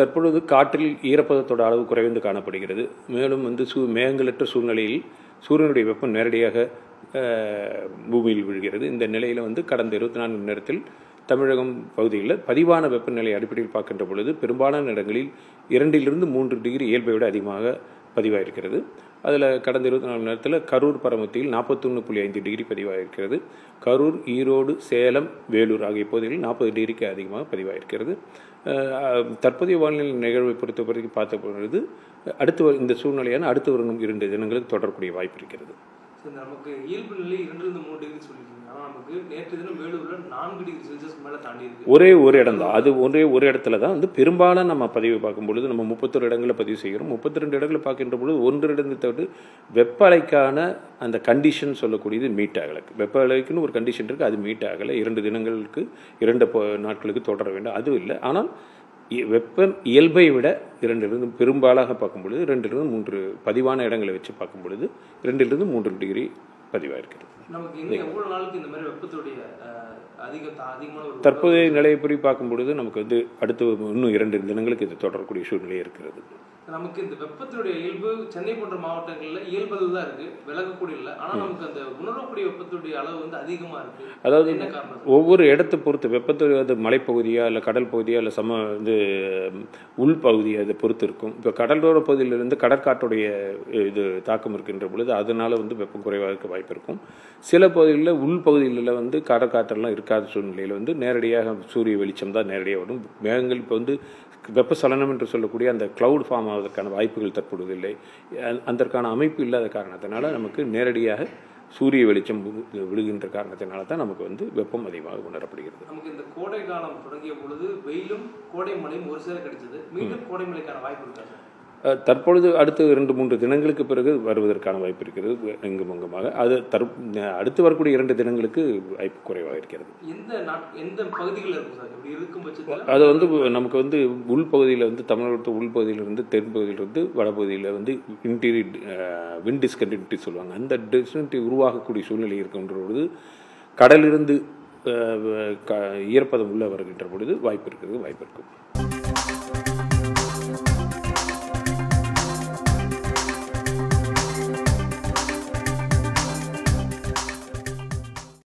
தற்பொழுது காற்றில் ஈரப்பதத்தோட அளவு குறைந்து காணப்படுகிறது மேலும் வந்து சூ மேகங்களற்ற சூழ்நிலையில் சூரியனுடைய வெப்பம் நேரடியாக அஹ், பூமியில் விழுகிறது இந்த நிலையில் வந்து கடந்த இருபத்தி நான்கு மணி நேரத்தில் தமிழகம் பகுதிகளில் பதிவான வெப்பநிலை அடிப்படையில் பார்க்கின்ற பொழுது பெரும்பாலான இடங்களில் இரண்டிலிருந்து மூன்று டிகிரி இயல்பை விட அதிகமாக பதிவாயிருக்கிறது அதில் கடந்த இருபத்தி நாலு மணி நேரத்தில் கரூர் பரமத்தியில் நாற்பத்தொன்று புள்ளி ஐந்து டிகிரி பதிவாயிருக்கிறது கரூர் ஈரோடு சேலம் வேலூர் ஆகிய பகுதிகளில் நாற்பது டிகிரிக்கு அதிகமாக பதிவாயிருக்கிறது அஹ், தற்போதைய வானிலை நிகழ்வை பொறுத்த வரைக்கும் பார்த்த பொழுது அடுத்து வரும் இந்த சூழ்நிலையான அடுத்து வரும் இரண்டு தினங்களுக்கு தொடரக்கூடிய வாய்ப்பு இருக்கிறது சரி நமக்கு இயல்பு நிலை இரண்டிலிருந்து மூணு டிகிரி சொல்லியிருக்கீங்க ஆனால் நமக்கு நேற்று தினம் வேலூரில் நான்கு டிகிரி செல்சியஸ்க்கு மேலே தாண்டி இருக்கு ஒரே ஒரு இடம் தான் அது ஒரே ஒரு இடத்துல தான் வந்து பெரும்பாலும் நம்ம பதிவு பார்க்கும் பொழுது நம்ம முப்பத்தொரு இடங்களில் பதிவு செய்கிறோம் முப்பத்தி ரெண்டு இடங்களை பார்க்கின்ற பொழுது ஒன்று இடத்தை தவிர்த்து வெப்ப அலைக்கான அந்த கண்டிஷன் சொல்லக்கூடியது மீட் ஆகலை வெப்ப அலைக்குன்னு ஒரு கண்டிஷன் இருக்குது அது மீட் ஆகலை இரண்டு தினங்களுக்கு இரண்டு பொ- நாட்களுக்கு தொடர வேண்டும் அதுவும் இல்லை ஆனால் இ- வெப்பம் இயல்பை விட இரண்டிலிருந்து பெரும்பாலாக பார்க்கும் பொழுது ரெண்டிலிருந்து மூன்று பதிவான இடங்களை வச்சு பார்க்கும் பொழுது இரண்டிலிருந்து மூன்று டிகிரி பதிவாயிருக்கிறது நமக்கு இன்னும் எவ்வளவு நாளுக்கு இந்த மாதிரி வெப்பத்துடைய அஹ், அதிக அதிகமான ஒரு தற்போதைய நிலையப்படி பார்க்கும் பொழுது நமக்கு வந்து அடுத்து இன்னும் இரண்டு தினங்களுக்கு இது தொடரக்கூடிய சூழ்நிலை இருக்கிறது நமக்கு இந்த வெப்பத்தினுடைய இயல்பு சென்னை போன்ற மாவட்டங்கள்ல இயல்பதில் தான் இருக்கு விலகக்கூடிய இல்லை ஆனா நமக்கு அந்த உணரக்கூடிய வெப்பத்துடைய அளவு வந்து அதிகமா இருக்கு அதாவது என்ன காரணம் ஒவ்வொரு இடத்தை பொறுத்து வெப்பத்தை அது மலைப்பகுதியா இல்லை கடல் பகுதியா இல்லை சம இது ம், உள்பகுதி அதை பொறுத்து இருக்கும் இப்போ கடலோர பகுதியிலிருந்து கடற்காற்றுடைய இது தாக்கம் இருக்கின்ற பொழுது அதனால வந்து வெப்பம் குறைவாக இருக்க வாய்ப்பு இருக்கும் சில பகுதிகளில் உள்பகுதிகளில் வந்து கடற்காற்றெல்லாம் இருக்காத சூழ்நிலையில் வந்து நேரடியாக சூரிய வெளிச்சம் தான் நேரடியாக வரும் மேகங்கள் இப்போ வந்து வெப்பசலனம் என்று சொல்லக்கூடிய அந்த கிளவுட் ஃபார்ம் ஆவதற்கான வாய்ப்புகள் தற்பொழுது இல்லை அ- அதற்கான அமைப்பு இல்லாத காரணத்தினால நமக்கு நேரடியாக சூரிய வெளிச்சம் விழு- விழுகின்ற காரணத்தினால தான் நமக்கு வந்து வெப்பம் அதிகமாக உணரப்படுகிறது நமக்கு இந்த கோடை காலம் தொடங்கிய பொழுது வெயிலும் கோடை மழையும் ஒரு சேர கிடைச்சது மீண்டும் கோடை மழைக்கான வாய்ப்பு இருக்கா சார் அஹ், தற்பொழுது அடுத்த இரண்டு மூன்று தினங்களுக்கு பிறகு வருவதற்கான வாய்ப்பு இருக்கிறது எங்கும் அங்குமாக அது தற் அடுத்து வரக்கூடிய இரண்டு தினங்களுக்கு வாய்ப்பு குறைவாக இருக்கிறது எந்த நாட் எந்த பகுதிகளில் இருக்கும் சார் இப்படி இருக்கும் பட்சத்தில் அது வந்து நமக்கு வந்து உள்பகுதியில் வந்து தமிழகத்து உள்பகுதியிலிருந்து தென்பகுதியிலிருந்து வடபகுதியில் வந்து இன்டீரியர் வின் டிஸ்கண்டினியூட்டி சொல்லுவாங்க அந்த டிஸ்கண்டினியூட்டி உருவாகக்கூடிய சூழ்நிலை இருக்கின்ற பொழுது கடலிருந்து அஹ், க- ஈரப்பதம் உள்ள வருகின்ற பொழுது வாய்ப்பு இருக்கிறது வாய்ப்பு இருக்கும்